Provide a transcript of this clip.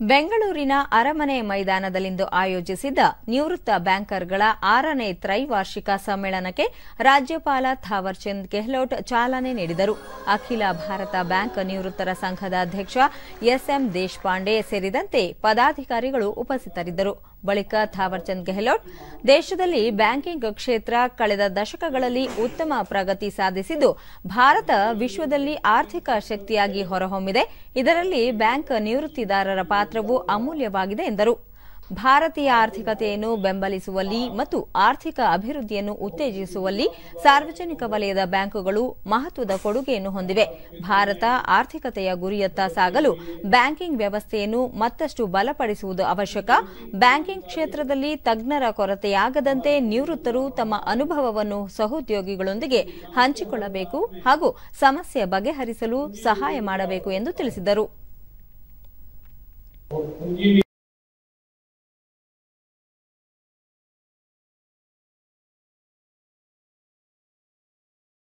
ಬೆಂಗಳೂರಿನ ಅರಮನೆ ಮೈದಾನದಲ್ಲಿಂದು ಆಯೋಜಿಸಿದ್ದ ನಿವೃತ್ತ ಬ್ಯಾಂಕರ್ಗಳ ಆರನೇ ತ್ರೈವಾರ್ಷಿಕ ಸಮ್ಮೇಳನಕ್ಕೆ ರಾಜ್ಯಪಾಲ ಥಾವರ್ಚಂದ್ ಗೆಹ್ಲೋಟ್ ಚಾಲನೆ ನೀಡಿದರು ಅಖಿಲ ಭಾರತ ಬ್ಯಾಂಕ್ ನಿವೃತ್ತರ ಸಂಘದ ಅಧ್ಯಕ್ಷ ಎಸ್ಎಂ ದೇಶಪಾಂಡೆ ಸೇರಿದಂತೆ ಪದಾಧಿಕಾರಿಗಳು ಉಪಸ್ಥಿತರಿದ್ದರು ಬಳಿಕ ಥಾವರ್ಚಂದ್ ಗೆಹ್ಲೋಟ್ ದೇಶದಲ್ಲಿ ಬ್ಯಾಂಕಿಂಗ್ ಕ್ಷೇತ್ರ ಕಳೆದ ದಶಕಗಳಲ್ಲಿ ಉತ್ತಮ ಪ್ರಗತಿ ಸಾಧಿಸಿದ್ದು ಭಾರತ ವಿಶ್ವದಲ್ಲಿ ಆರ್ಥಿಕ ಶಕ್ತಿಯಾಗಿ ಹೊರಹೊಮ್ಮಿದೆ ಇದರಲ್ಲಿ ಬ್ಯಾಂಕ್ ನಿವೃತ್ತಿದಾರರ ಪಾತ್ರವು ಅಮೂಲ್ಯವಾಗಿದೆ ಎಂದರು ಭಾರತೀಯ ಆರ್ಥಿಕತೆಯನ್ನು ಬೆಂಬಲಿಸುವಲ್ಲಿ ಮತ್ತು ಆರ್ಥಿಕ ಅಭಿವೃದ್ಧಿಯನ್ನು ಉತ್ತೇಜಿಸುವಲ್ಲಿ ಸಾರ್ವಜನಿಕ ವಲಯದ ಬ್ಯಾಂಕುಗಳು ಮಹತ್ವದ ಕೊಡುಗೆಯನ್ನು ಹೊಂದಿವೆ ಭಾರತ ಆರ್ಥಿಕತೆಯ ಗುರಿಯತ್ತ ಸಾಗಲು ಬ್ಯಾಂಕಿಂಗ್ ವ್ಯವಸ್ಥೆಯನ್ನು ಮತ್ತಷ್ಟು ಬಲಪಡಿಸುವುದು ಅವಶ್ಯಕ ಬ್ಯಾಂಕಿಂಗ್ ಕ್ಷೇತ್ರದಲ್ಲಿ ತಜ್ಞರ ಕೊರತೆಯಾಗದಂತೆ ನಿವೃತ್ತರು ತಮ್ಮ ಅನುಭವವನ್ನು ಸಹೋದ್ಯೋಗಿಗಳೊಂದಿಗೆ ಹಂಚಿಕೊಳ್ಳಬೇಕು ಹಾಗೂ ಸಮಸ್ಯೆ ಬಗೆಹರಿಸಲು ಸಹಾಯ ಮಾಡಬೇಕು ಎಂದು ತಿಳಿಸಿದರು